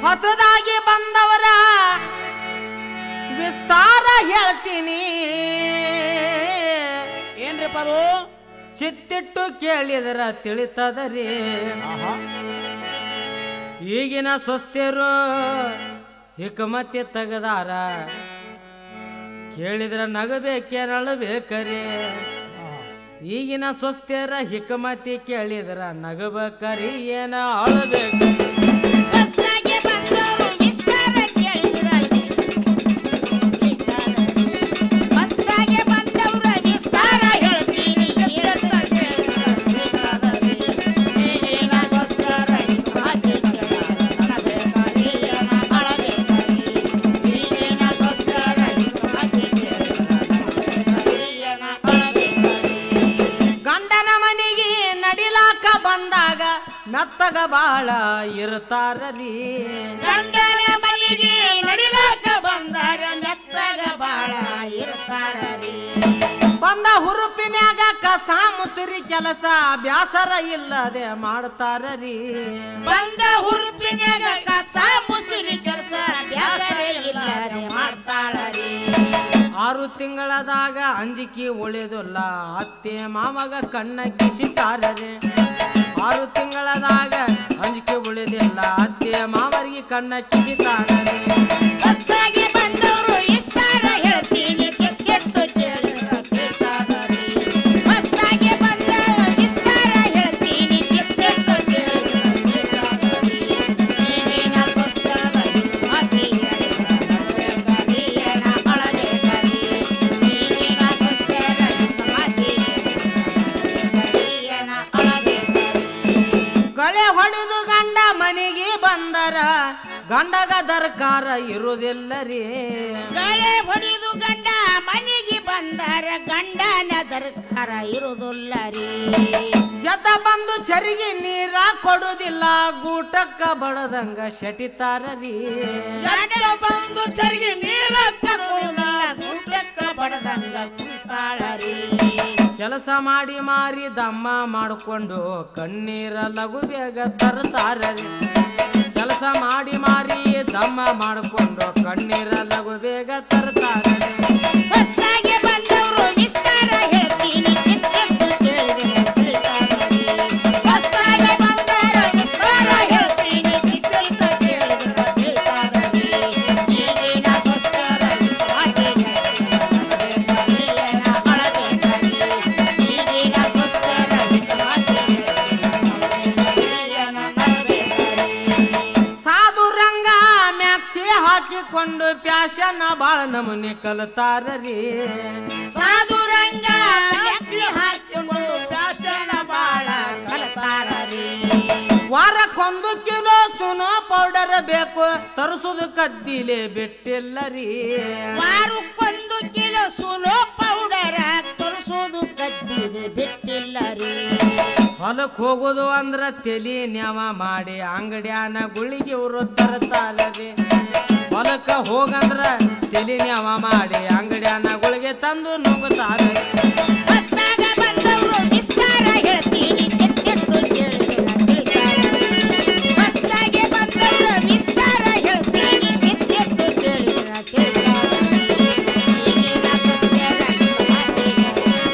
ಹೊಸದಾಗಿ ಬಂದವರ ವಿಸ್ತಾರ ಹೇಳ್ತೀನಿ ಏನ್ರಿಪ್ಪ ಅದು ಚಿತ್ತಿಟ್ಟು ಕೇಳಿದ್ರ ತಿಳಿತದರಿ ಈಗಿನ ಸ್ವಸ್ಥರು ಹಿಕಮತಿ ತೆಗದಾರ ಕೇಳಿದ್ರ ನಗಬೇಕೇನ ಅಳಬೇಕರಿ ಈಗಿನ ಸ್ವಸ್ಥರ ಹಿಕಮತಿ ಕೇಳಿದ್ರ ನಗಬೇಕರಿ ಏನ ಅಳಬೇಕು ಹೊಸ್ದಾಗಿ ಬಂದವರು ವಿಸ್ತಾರ ಕೇಳಿದ್ರ ಹೊಸ್ದಾಗಿ ಬಂದವ್ರ ವಿಸ್ತಾರ ಹೇಳ್ತೀನಿ ಕೇಳಿದ್ರ ಕೇಳಿದ್ರ ಈಗಿನ ಸ್ವಸ್ಥರ ಮಾತಿ ಕೇಳಿದ್ರ ನಗಬೇಕಾಗಿ ಏನ ಅಳಬೇಕಾಗಿ ಈಗಿನ ಸ್ವಸ್ಥರ ಮಾತಿ ಕೇಳಿದ್ರ ನಗಬೇಕಾಗಿ ಏನ ಅಳಬೇಕಾಗಿ ಗಂಡನ ಮನೆಗೆ ನಡಿಲಾಕ ಬಂದಾಗ ಮೆತ್ತಗ ಬಾಳ ಇರ್ತಾರರಿ ಗಂಡನ ಮನೆಗೆ ನಡಿಲಾಕ ಬಂದಾರ ಮೆತ್ತಗ ಬಾಳ ಇರ್ತಾರರಿ ಬಂದ ಹುರುಪಿನ್ಯಾಗ ಕಸ ಮುಸುರಿ ಕೆಲಸ ಬ್ಯಾಸರ ಇಲ್ಲದೆ ಮಾಡ್ತಾರರಿ ಬಂದ ಹುರುಪಿನ್ಯಾಗ ಕಸ ಮುಸುರಿ ಕೆಲಸ ಬ್ಯಾಸರ ಇಲ್ಲದೆ ಮಾಡ್ತಾಳರಿ ಆರು ತಿಂಗಳದಾಗ ಅಂಜಿಕೆ ಉಳಿದಿಲ್ಲ ಅತ್ತೆ ಮಾಮಗ ಕಣ್ಣ ಕಿಸಿತಾರರಿ ಆರು ತಿಂಗಳದಾಗ ಅಂಜಿಕೆ ಉಳಿದಿಲ್ಲ ಅತ್ತೆ ಮಾವರಿಗೆ ಕಣ್ಣ ಕಿಸಿತಾರರಿ ಹೊಸ್ದಾಗಿ ಬಂದವರು ವಿಸ್ತಾರ ಹೇಳ್ತೀನಿ ಕೆಟ್ಟು ಕೇಳಿದ್ರ ಕೇಳ್ತಾರರಿ ಹೊಸ್ದಾಗಿ ಬಂದವರು ವಿಸ್ತಾರ ಹೇಳ್ತೀನಿ ಕೆಟ್ಟು ಕೇಳಿದ್ರ ಕೇಳ್ತಾರರಿ ಈಗಿನ ಸ್ವಸ್ಥರ ಮಾತಿ ಹೇಳಿದ್ರ ನಗಬೇಕಾಗಿ ಏನ ಅಳಬೇಕಾಗಿ ಈಗಿನ ಸ್ವಸ್ಥರ ಮಾತಿ ಹೇಳಿದ್ರ ಏನ ಅಳಬೇಕಾಗಿ ಗಳೆ ಹೊಡೆದು ಗಂಡ ಮನೆಗೆ ಬಂದರ ಗಂಡಗ ದರ್ಕಾರ ಇರುವುದಿಲ್ಲರಿ ಗಳೆ ಹೊಡೆದು ಗಂಡ ಮನೆಗೆ ಬಂದಾರ ಗಂಡನ ದರ್ಕಾರ ಇರುವುದಿಲ್ಲ ರೀ ಎದ್ದ ಬಂದು ಚರಿಗೆ ನೀರ ಕೊಡುದಿಲ್ಲ ಗೂಟಕ್ಕ ಬಡದಂಗ ಶಟಿತಾರರಿ ಗಂಡ ಬಂದು ಚರಿಗೆ ನೀರ ಕೊಡುವುದಿಲ್ಲ ಗುಡ್ಡಕ್ಕ ಬಡದಂಗ ಕುಂತಾಳರಿ ಕೆಲಸ ಮಾಡಿ ಮಾರಿ ದಮ್ಮ ಮಾಡಿಕೊಂಡು ಕಣ್ಣೀರ ಲಘು ಬೇಗ ತರ್ತಾರರಿ ಕೆಲಸ ಮಾಡಿ ಮಾರಿ ದಮ್ಮ ಮಾಡಿಕೊಂಡು ಕಣ್ಣೀರ ಲಘು ಬೇಗ ತರ್ತಾರರಿ ಹೊಸ್ದಾಗಿ ಬಂದವರು ವಿಸ್ತಾರ ಹೇಳ್ತೀನಿ ಕಿತ್ತೆತ್ತು ಕೇಳಿದ್ರೆ ತಿಳಿತಾರರಿ. ಹೊಸ್ದಾಗಿ ಬಂದವರ ವಿಸ್ತಾರ ಹೇಳ್ತೀನಿ ಕಿತ್ತೆತ್ತು ಕೇಳಿದ್ರೆ ತಿಳಿತಾರರಿ. ಈಗಿನ ಸ್ವಸ್ಥರ ಮಾತಿ ನಗಬೇಕಾಗಿ ಏನ ಅಳಬೇಕಾಗಿ. ಈಗಿನ ಸ್ವಸ್ಥರ ಮಾತಿ ನಗಬೇಕಾಗಿ ಏನ ನಗಬೇಕಾಗಿ. ಸಾಧು ರಂಗ ಮ್ಯಾಕ್ಸಿ ಹಾಕಿಕೊಂಡು ಪ್ಯಾಶನ ಬಾಳ ನಮೂನೆ ಕಲ್ತಾರರಿ ಸಾಧು ರಂಗ ಮೆಚ್ಚಿ ಹಾಕಿಕೊಂಡು ವ್ಯಾಸನ ಬಾಳ ಕಲತಾರರಿ ವಾರಕ್ಕೊಂದು ಕಿಲೋ ಸುನೋ ಪೌಡರ್ ಬೇಕು ತರಿಸುದು ಕದ್ದಿಲೆ ಬಿಟ್ಟಿಲ್ಲರಿ ವಾರಕ್ಕೊಂದು ಕಿಲೋ ಸುಲೋ ಪೌಡರ್ ತರಿಸೋದು ಕದ್ದಿಗೆ ಬಿಟ್ಟಿಲ್ಲ ರೀ ಹೊಲಕ್ ಹೋಗುದು ಅಂದ್ರ ತೆಲಿ ನ್ಯಾವ ಮಾಡಿ ಅಂಗಡ್ಯಾನ ಗುಳಿಗೆ ಇವರು ತರ್ತಾರರಿ ಹೊಲಕ್ಕ ಹೋಗಂದ್ರ ತೆಲಿ ನ್ಯಾವ ಮಾಡಿ ಅಂಗಡ್ಯಾನ ಗುಳಿಗೆ ತಂದು ನುಗ್ತಾರರಿ ಹೊಸ್ದಾಗ ಬಂದವರು ವಿಸ್ತಾರ ಹೇಳ್ತೀನಿ ಕೆಟ್ಟೆಟ್ಟು ಕೇಳಿದ್ರೆ ತಿಳಿತಾರರಿ. ಹೊಸ್ದಾಗಿ ಬಂದವರು ವಿಸ್ತಾರ ಹೇಳ್ತೀನಿ ಕೆಟ್ಟೆಟ್ಟು ಕೇಳಿದ್ರೆ ತಿಳಿತಾರರಿ. ಈಗಿನ ಸತ್ಯದ ಮಾತಿಗೆ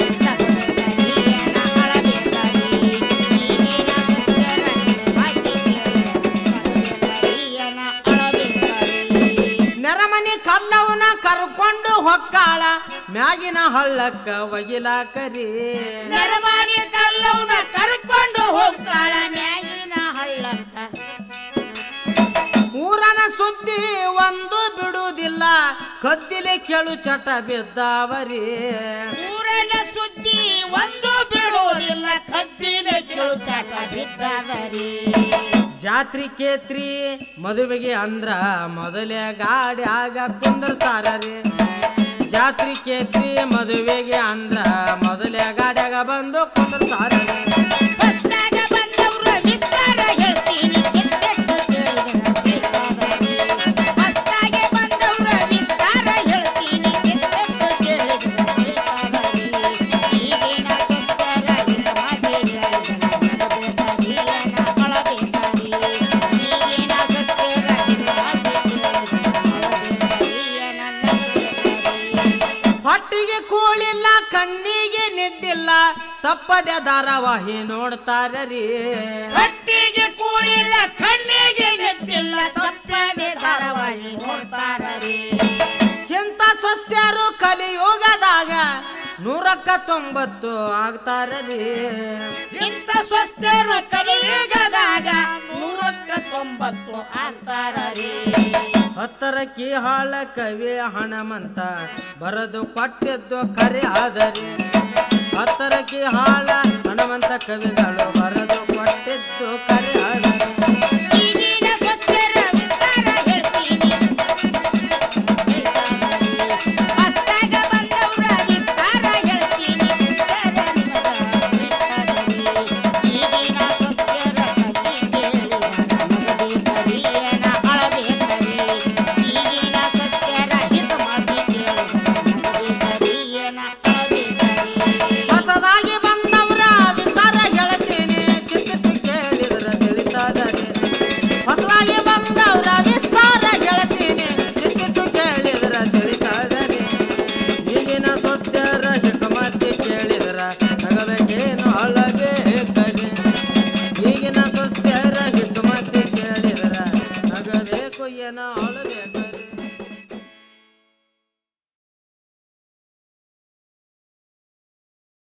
ಸತ್ಯದ ಅಳಬೇಕಾಗಿ. ಈಗಿನ ಸತ್ಯದ ಮಾತಿಗೆ ಸತ್ಯದ ಅಳಬೇಕಾಗಿ. ನೆರಮನಿ ಕಲ್ಲವನ ಕರ್ಕೊಂಡು ಹೊಕ್ಕಾಳ ಮ್ಯಾಗಿನ ಹಳ್ಳಕ್ಕ ಒಗಿಲಾಕರಿ ನರಮಾನಿ ಕಲ್ಲವನ ಕರ್ಕೊಂಡು ಹೋಗ್ತಾಳ ಮ್ಯಾಗಿನ ಹಳ್ಳಕ್ಕ ಊರನ ಸುದ್ದಿ ಒಂದು ಬಿಡುವುದಿಲ್ಲ ಕದ್ದಿಲೆ ಕೆಳು ಚಟ ಬಿದ್ದಾವರಿ ಊರನ ಸುದ್ದಿ ಒಂದು ಬಿಡುವುದಿಲ್ಲ ಕದ್ದಿನ ಕಿಳುಚಾಟ ಬಿದ್ದಾಗರಿ ಜಾತ್ರಿ ಕೇತ್ರಿ ಮದುವೆಗೆ ಅಂದ್ರ ಮೊದಲೇ ಗಾಡ್ಯಾಗ ಕುಂದಿರ್ತಾರರಿ ಜಾತ್ರಿ ಕೇತ್ರಿ ಮದುವೆಗೆ ಅಂದ್ರ ಮೊದಲೇ ಗಾಡ್ಯಾಗ ಬಂದು ಕುಂದಿರ್ತಾರರಿ ಹೊಸ್ದಾಗ ಬಂದವ್ರ ವಿಸ್ತಾರ ಹೇಳ್ತೀನಿ ಕೆಟ್ಟೆಟ್ಟು ಕೇಳಿದ್ರೆ ಬೇಕಾಗರಿ. ಹೊಸ್ದಾಗೆ ಬಂದವ್ರ ವಿಸ್ತಾರ ಹೇಳ್ತೀನಿ ಕೆಟ್ಟೆಟ್ಟು ಕೇಳಿದ್ರೆ ಬೇಕಾಗರಿ. ಈಗಿನ ಸತ್ಯರ ಮಾತಿ ಹೇಳಿದ್ರೆ ನಗಬೇಕಾಗಿ ಏನ ಅಳಬೇಕಾಗಿ. ಈಗಿನ ಸತ್ಯರ ತಪ್ಪದೆ ಧಾರಾವಾಹಿ ನೋಡ್ತಾರ ರೀ ಹೊಟ್ಟಿಗೆ ಕೂಡಿಲ್ಲ ಕಣ್ಣಿಗೆ ಗೆದ್ದಿಲ್ಲ ತಪ್ಪದೆ ಧಾರಾವಾಹಿ ನೋಡ್ತಾರ ರೀ ಎಂತ ಸ್ವಸ್ಥರು ಕಲಿಯುಗದಾಗ ನೂರಕ್ಕ ತೊಂಬತ್ತು ಆಗ್ತಾರ ರೀ ಇಂಥ ಸ್ವಸ್ಥರು ಕಲಿಯುಗದಾಗ ನೂರಕ್ಕ ತೊಂಬತ್ತು ಆಗ್ತಾರ ರೀ ಹತ್ತರಕ್ಕಿ ಹಾಳ ಕವಿ ಹಣಮಂತ ಬರದು ಕೊಟ್ಟಿದ್ದು ಕರೆ ಆದರಿ ಹತ್ತರಕ್ಕಿ ಹಾಳ ಹಣಮಂತ ಕವಿಗಳು ಬರದು ಕೊಟ್ಟಿದ್ದು ಕರೆ ಆದರಿ ಈಗಿನ ಸ್ವಸ್ಥರ ವಿಸ್ತಾರ ಹೇಳ್ತೀನಿ ಹೊಸ್ದಾಗ ಬಂದವ್ರ ವಿಸ್ತಾರ ಹೇಳ್ತೀನಿ ಈಗಿನ ಸ್ವಸ್ಥರ ಕಥೆ ಕೇಳಿ ನಮಗೆ ಕರಿಯನ ಅಳಬೇಕರಿ ಈಗಿನ ಸ್ವಸ್ಥರ ಹಿತ ಮಾತಿ ಕೇಳಿ ನಮಗೆ ಕರಿಯನ ಅಳಬೇಕರಿ ಹೊಸದಾಗಿ ಬಂದವರ ವಿಸ್ತಾರ ಹೇಳ್ತೀನಿ ಚಿಕ್ಕ ಕೇಳಿದ್ರ ತಿಳಿತಾದರೆ ಹೊಸದಾಗಿ ಬಂದವರ ವಿಸ್ತಾರ ಹೇಳ್ತೀನಿ ಚಿಕ್ಕ ಕೇಳಿದ್ರ ತಿಳಿತಾದರೆ ಈಗಿನ ಸ್ವಸ್ಥರ ಹಿಕಮತಿ ಕೇಳಿದ್ರ ನಗಬೇಕೇನು ಅಳಬೇಕಗೆ ಈಗಿನ ಸ್ವಸ್ಥರ ಹಿಕಮತಿ ಕೇಳಿದ್ರ ನಗಬೇಕು ಏನೋ ಅಳಬೇಕು